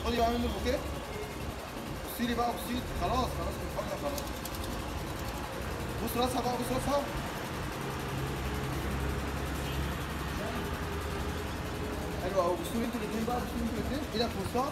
خدي بقى منه البوكيه بصي لي بقى بصي لي. خلاص خلاص الفرجه خلاص بص راسها بقى بص راسها حلو قوي بصوا لي انتوا الاثنين بقى بصوا لي انتوا الاثنين ايدك في وسطها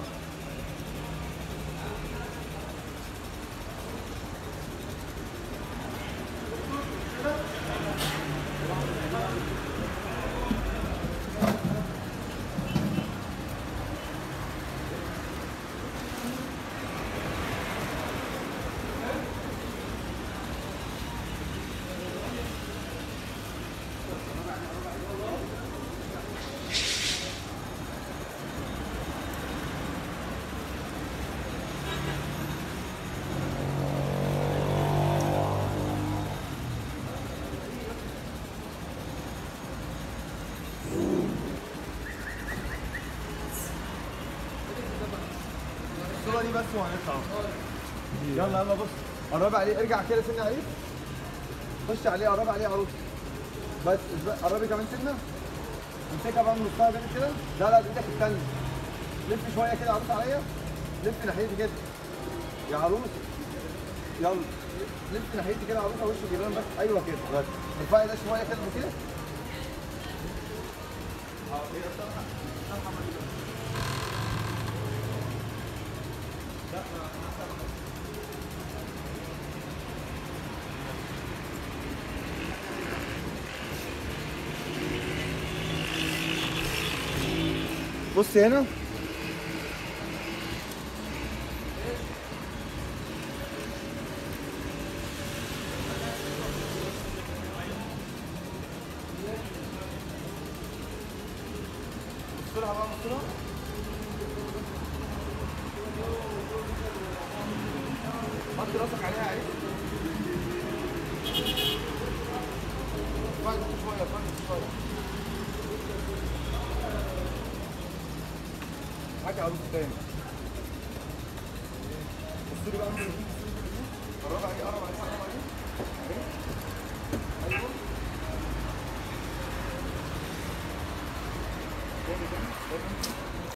الصوره دي بس وهنطلع يلا يلا بص قرب عليه ارجع كده سنه عليه خش عليه قرب عليه عروس بس اسبق- قربي كمان سنه امسكها بقى من نصها بين كده لا لا بايدك التانية لف شويه كده عروس عليا لف ناحيتي كده يا عروس يلا لف ناحيتي كده عروسه وشه جيران بس ايوه كده بس ارفعي ده شويه كده كده بص هنا بص لها بقى بص لها حط راسك عليها عيب فايت شويه فايت شويه حاجة عروس تاني بص لي بقى انت قرب عليه قرب عليه قرب عليه اهي. ايوه تاني تاني تاني